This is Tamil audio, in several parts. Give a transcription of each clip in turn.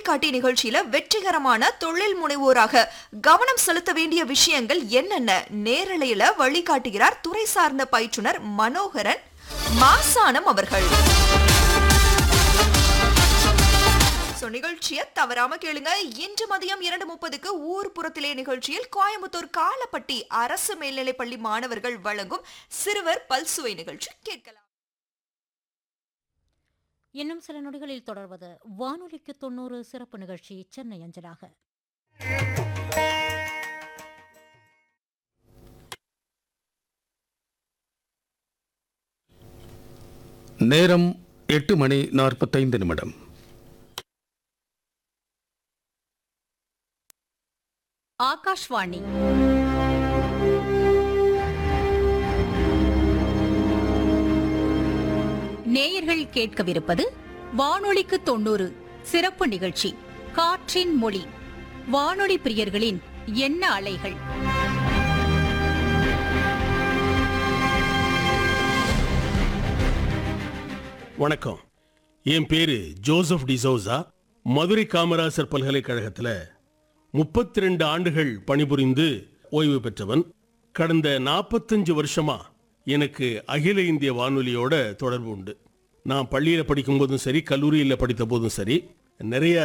வழிகாட்டி நிகழ்ச்சியில வெற்றிகரமான தொழில் முனைவோராக கவனம் செலுத்த வேண்டிய விஷயங்கள் என்னென்ன நேரலையில வழிகாட்டுகிறார் துறை சார்ந்த பயிற்றுனர் மனோகரன் மாசானம் அவர்கள் சோ நிகழ்ச்சியை தவறாம கேளுங்க இன்று மதியம் இரண்டு முப்பதுக்கு ஊர் புறத்திலே நிகழ்ச்சியில் கோயம்புத்தூர் காலப்பட்டி அரசு மேல்நிலைப்பள்ளி மாணவர்கள் வழங்கும் சிறுவர் பல்சுவை நிகழ்ச்சி கேட்கலாம் இன்னும் சில நொடிகளில் தொடர்வது வானொலிக்கு தொண்ணூறு சிறப்பு நிகழ்ச்சி சென்னை அஞ்சலாக நேரம் எட்டு மணி நாற்பத்தைந்து நிமிடம் ஆகாஷ்வாணி நேயர்கள் கேட்கவிருப்பது வானொலிக்கு தொண்ணூறு சிறப்பு நிகழ்ச்சி காற்றின் மொழி வானொலி பிரியர்களின் எண்ண அலைகள் வணக்கம் என் பேரு ஜோசப் டிசோசா மதுரை காமராசர் பல்கலைக்கழகத்தில் முப்பத்தி ரெண்டு ஆண்டுகள் பணிபுரிந்து ஓய்வு பெற்றவன் கடந்த நாற்பத்தஞ்சு வருஷமா எனக்கு அகில இந்திய வானொலியோட தொடர்பு உண்டு நான் பள்ளியில் படிக்கும் போதும் சரி கல்லூரியில் படித்த போதும் சரி நிறைய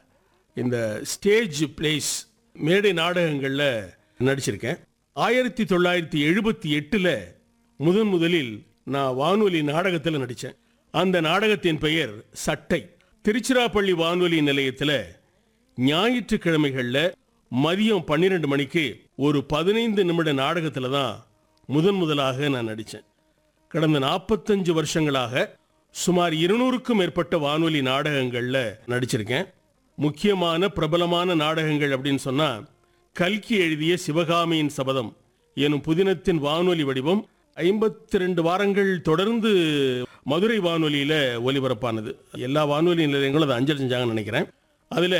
இந்த ஸ்டேஜ் பிளேஸ் மேடை நாடகங்களில் நடிச்சிருக்கேன் ஆயிரத்தி தொள்ளாயிரத்தி எழுபத்தி எட்டில் முதன் முதலில் நான் வானொலி நாடகத்தில் நடித்தேன் அந்த நாடகத்தின் பெயர் சட்டை திருச்சிராப்பள்ளி வானொலி நிலையத்தில் ஞாயிற்றுக்கிழமைகளில் மதியம் பன்னிரெண்டு மணிக்கு ஒரு பதினைந்து நிமிட நாடகத்தில் தான் முதன் முதலாக நான் நடித்தேன் கடந்த நாற்பத்தஞ்சு வருஷங்களாக சுமார் இருநூறுக்கும் மேற்பட்ட வானொலி நாடகங்களில் நடிச்சிருக்கேன் முக்கியமான பிரபலமான நாடகங்கள் அப்படின்னு சொன்னா கல்கி எழுதிய சிவகாமியின் சபதம் எனும் புதினத்தின் வானொலி வடிவம் ஐம்பத்தி ரெண்டு வாரங்கள் தொடர்ந்து மதுரை வானொலியில ஒலிபரப்பானது எல்லா வானொலி நிலையங்களும் அதை அஞ்சல் செஞ்சாங்கன்னு நினைக்கிறேன் அதுல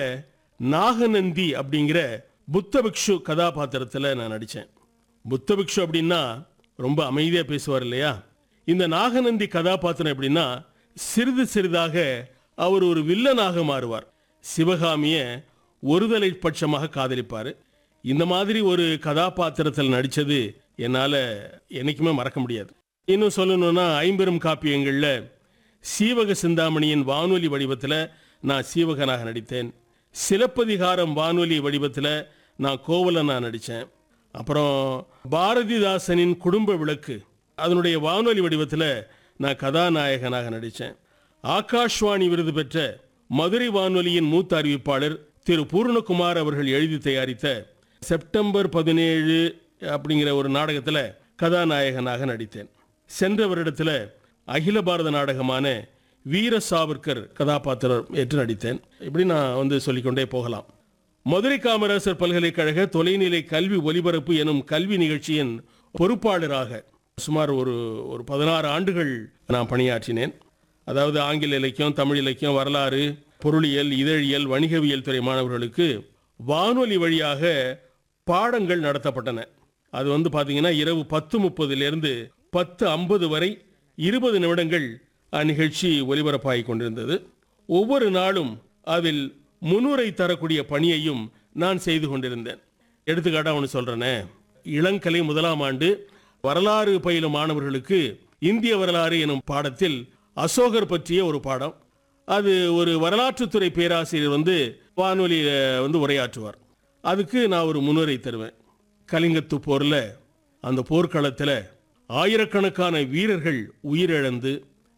நாகநந்தி அப்படிங்கிற புத்த பிக்ஷு கதாபாத்திரத்துல நான் நடிச்சேன் புத்த பிக்ஷு அப்படின்னா ரொம்ப அமைதியா பேசுவார் இல்லையா இந்த நாகநந்தி கதாபாத்திரம் எப்படின்னா சிறிது சிறிதாக அவர் ஒரு வில்லனாக மாறுவார் சிவகாமிய ஒருதலை பட்சமாக காதலிப்பார் இந்த மாதிரி ஒரு கதாபாத்திரத்தில் நடிச்சது என்னால என்னைக்குமே மறக்க முடியாது இன்னும் சொல்லணும்னா ஐம்பெரும் காப்பியங்கள்ல சீவக சிந்தாமணியின் வானொலி வடிவத்தில் நான் சீவகனாக நடித்தேன் சிலப்பதிகாரம் வானொலி வடிவத்தில் நான் கோவலனா நடித்தேன் அப்புறம் பாரதிதாசனின் குடும்ப விளக்கு அதனுடைய வானொலி வடிவத்தில் நான் கதாநாயகனாக நடித்தேன் ஆகாஷ்வாணி விருது பெற்ற மதுரை வானொலியின் மூத்த அறிவிப்பாளர் திரு பூர்ணகுமார் அவர்கள் எழுதி தயாரித்த செப்டம்பர் பதினேழு அப்படிங்கிற ஒரு நாடகத்தில் கதாநாயகனாக நடித்தேன் சென்ற வருடத்தில் அகில பாரத நாடகமான வீர சாவர்கர் கதாபாத்திரம் ஏற்று நடித்தேன் இப்படி நான் வந்து சொல்லிக்கொண்டே போகலாம் மதுரை காமராசர் பல்கலைக்கழக தொலைநிலை கல்வி ஒலிபரப்பு எனும் கல்வி நிகழ்ச்சியின் பொறுப்பாளராக சுமார் ஒரு ஒரு பதினாறு ஆண்டுகள் நான் பணியாற்றினேன் அதாவது ஆங்கில இலக்கியம் தமிழ் இலக்கியம் வரலாறு பொருளியல் இதழியல் வணிகவியல் துறை மாணவர்களுக்கு வானொலி வழியாக பாடங்கள் நடத்தப்பட்டன அது வந்து பார்த்தீங்கன்னா இரவு பத்து முப்பதிலிருந்து பத்து ஐம்பது வரை இருபது நிமிடங்கள் அந்நிகழ்ச்சி ஒலிபரப்பாகிக் கொண்டிருந்தது ஒவ்வொரு நாளும் அதில் முன்னுரை தரக்கூடிய பணியையும் நான் செய்து கொண்டிருந்தேன் எடுத்துக்காட்டா ஒன்று சொல்றேனே இளங்கலை முதலாம் ஆண்டு வரலாறு பயிலும் மாணவர்களுக்கு இந்திய வரலாறு எனும் பாடத்தில் அசோகர் பற்றிய ஒரு பாடம் அது ஒரு வரலாற்றுத்துறை பேராசிரியர் வந்து வானொலியில் வந்து உரையாற்றுவார் அதுக்கு நான் ஒரு முன்னுரை தருவேன் கலிங்கத்து போரில் அந்த போர்க்களத்தில் ஆயிரக்கணக்கான வீரர்கள் உயிரிழந்து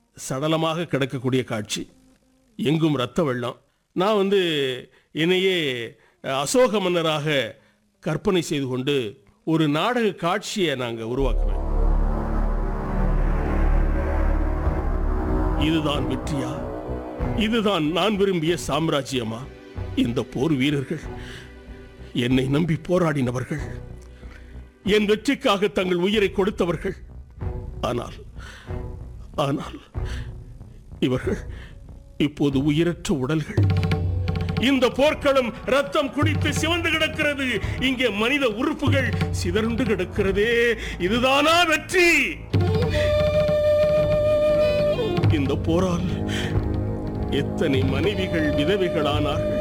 சடலமாக கிடக்கக்கூடிய காட்சி எங்கும் ரத்த வெள்ளம் நான் வந்து என்னையே அசோக மன்னராக கற்பனை செய்து கொண்டு ஒரு நாடக காட்சியை நாங்கள் உருவாக்குவேன் இதுதான் வெற்றியா இதுதான் நான் விரும்பிய சாம்ராஜ்யமா இந்த போர் வீரர்கள் என்னை நம்பி போராடினவர்கள் என் வெற்றிக்காக தங்கள் உயிரை கொடுத்தவர்கள் ஆனால் ஆனால் இவர்கள் இப்போது உயிரற்ற உடல்கள் இந்த போர்க்களம் ரத்தம் குடித்து சிவந்து கிடக்கிறது இங்கே மனித உறுப்புகள் சிதறுண்டு கிடக்கிறதே இதுதானா வெற்றி இந்த போரால் எத்தனை மனைவிகள் விதவைகளானார்கள்